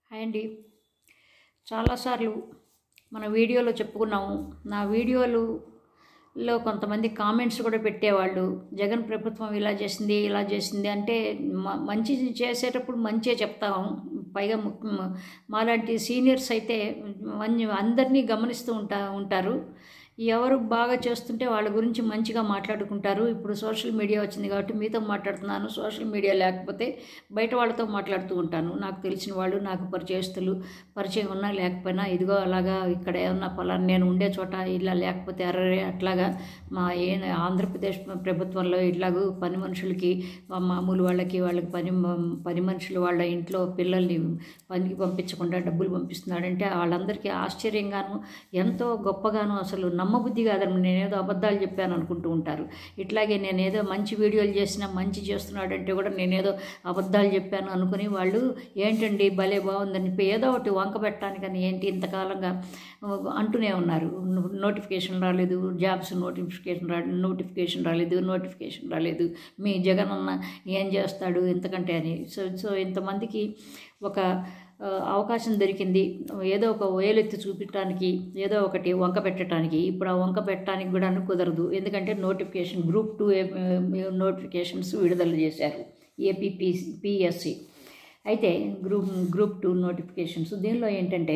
hi అండి చాలాసార్లు మన వీడియోలో చెప్పుకున్నాము నా వీడియోలలో కొంతమంది కామెంట్స్ కూడా పెట్టేవాళ్ళు జగన్ ప్రభుత్వం ఇలా చేసింది ఇలా చేసింది అంటే మ- మంచి చేసేటప్పుడు మంచే చెప్తాము పైగా ము- మాలాంటి సీనియర్స్ అయితే మన్- అందరినీ గమనిస్తూ ఉంటా ఉంటారు ఎవరు బాగా చేస్తుంటే వాళ్ళ గురించి మంచిగా మాట్లాడుకుంటారు ఇప్పుడు సోషల్ మీడియా వచ్చింది కాబట్టి మీతో మాట్లాడుతున్నాను సోషల్ మీడియా లేకపోతే బయట వాళ్ళతో మాట్లాడుతూ ఉంటాను నాకు తెలిసిన వాళ్ళు నాకు పరిచయస్తులు పరిచయం ఉన్నా లేకపోయినా ఇదిగో అలాగా ఇక్కడ ఏమన్నా పలానా నేను ఉండే చోట ఇలా లేకపోతే అర్రే అట్లాగా మా ఏ ఆంధ్రప్రదేశ్ ప్రభుత్వంలో ఇట్లాగూ పని మనుషులకి మా మామూలు వాళ్ళకి వాళ్ళకి పని పని మనుషులు వాళ్ళ ఇంట్లో పిల్లల్ని పనికి పంపించకుండా డబ్బులు పంపిస్తున్నాడంటే వాళ్ళందరికీ ఆశ్చర్యంగాను ఎంతో గొప్పగాను అసలు నమ్మబుద్ధి కాదని నేనేదో అబద్ధాలు చెప్పాను అనుకుంటూ ఉంటారు ఇట్లాగే నేనేదో మంచి వీడియోలు చేసినా మంచి చేస్తున్నాడంటే కూడా నేనేదో అబద్ధాలు చెప్పాను అనుకుని వాళ్ళు ఏంటండి భలే బాగుందని ఏదో ఒకటి వంక పెట్టడానికని ఏంటి ఇంతకాలంగా అంటూనే ఉన్నారు నోటిఫికేషన్ రాలేదు జాబ్స్ నోటిఫికేషన్ రా నోటిఫికేషన్ రాలేదు నోటిఫికేషన్ రాలేదు మీ జగన్ అన్న ఏం చేస్తాడు ఇంతకంటే అని సో సో ఇంతమందికి ఒక ఆ, అవకాశం దొరికింది ఏదో ఒక వేలెత్తి చూపించడానికి ఏదో ఒకటి వంక పెట్టడానికి ఇప్పుడు ఆ వంక పెట్టడానికి కూడా కుదరదు ఎందుకంటే నోటిఫికేషన్ గ్రూప్ టూ నోటిఫికేషన్స్ విడుదల చేశారు ఏపీపీ పిఎస్సి అయితే గ్రూప్ గ్రూప్ టూ నోటిఫికేషన్స్ దీనిలో ఏంటంటే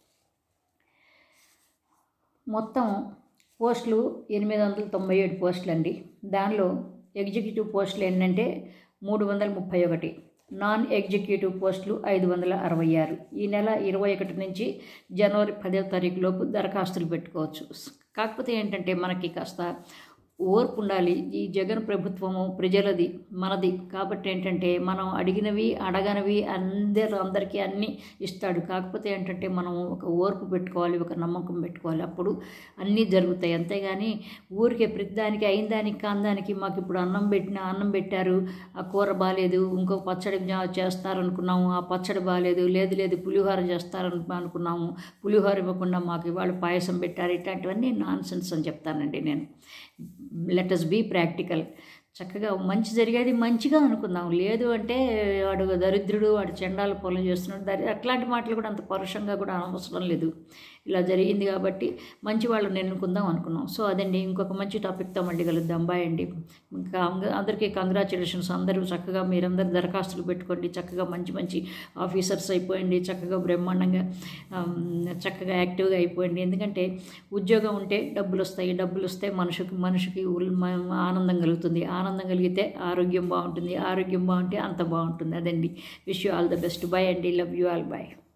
మొత్తం పోస్టులు ఎనిమిది వందల తొంభై ఏడు పోస్టులు అండి దానిలో ఎగ్జిక్యూటివ్ పోస్టులు ఏంటంటే మూడు వందల ముప్పై ఒకటి నాన్ ఎగ్జిక్యూటివ్ పోస్టులు ఐదు వందల అరవై ఆరు ఈ నెల ఇరవై ఒకటి నుంచి జనవరి పదో తారీఖు లోపు దరఖాస్తులు పెట్టుకోవచ్చు కాకపోతే ఏంటంటే మనకి కాస్త ఓర్పు ఉండాలి ఈ జగన్ ప్రభుత్వము ప్రజలది మనది కాబట్టి ఏంటంటే మనం అడిగినవి అడగనివి అందరు అందరికీ అన్నీ ఇస్తాడు కాకపోతే ఏంటంటే మనం ఒక ఓర్పు పెట్టుకోవాలి ఒక నమ్మకం పెట్టుకోవాలి అప్పుడు అన్నీ జరుగుతాయి అంతేగాని ఊరికే ప్రతిదానికి అయిన దానికి కాని దానికి మాకు ఇప్పుడు అన్నం పెట్టిన అన్నం పెట్టారు ఆ కూర బాగాలేదు ఇంకో పచ్చడి జా- చేస్తారనుకున్నాము ఆ పచ్చడి బాగాలేదు లేదు లేదు పులిహోర చేస్తారను అనుకున్నాము పులిహోర ఇవ్వకుండా మాకు ఇవాళ పాయసం పెట్టారు ఇట్లాంటివన్నీ నాన్ సెన్స్ అని చెప్తానండి నేను లెట్ అస్ బీ ప్రాక్టికల్ చక్కగా మంచి జరిగేది మంచిగా అనుకుందాం లేదు అంటే వాడు దరిద్రుడు వాడు చండాల పొలం చేస్తున్నాడు దరి అట్లాంటి మాటలు కూడా అంత పరుషంగా కూడా అవసరం లేదు ఇలా జరిగింది కాబట్టి మంచి వాళ్ళని ఎన్నుకుందాం అనుకున్నాం సో అదండి ఇంకొక మంచి టాపిక్తో మళ్ళీ కలుద్దాం బాయ్ అండి ఇంకా అంద- అందరికీ కంగ్రాచులేషన్స్ అందరూ చక్కగా మీరందరూ దరఖాస్తులు పెట్టుకోండి చక్కగా మంచి మంచి ఆఫీసర్స్ అయిపోయింది చక్కగా బ్రహ్మాండంగా ఆమ్, చక్కగా యాక్టివ్గా అయిపోయింది ఎందుకంటే ఉద్యోగం ఉంటే డబ్బులు వస్తాయి డబ్బులు వస్తే మనిషికి మనిషికి ఉల్- మ- ఆనందం కలుగుతుంది ఆనందం కలిగితే ఆరోగ్యం బాగుంటుంది ఆరోగ్యం బాగుంటే అంత బాగుంటుంది అదండి wish you all the best bye అండి లవ్ యూ ఆల్ బాయ్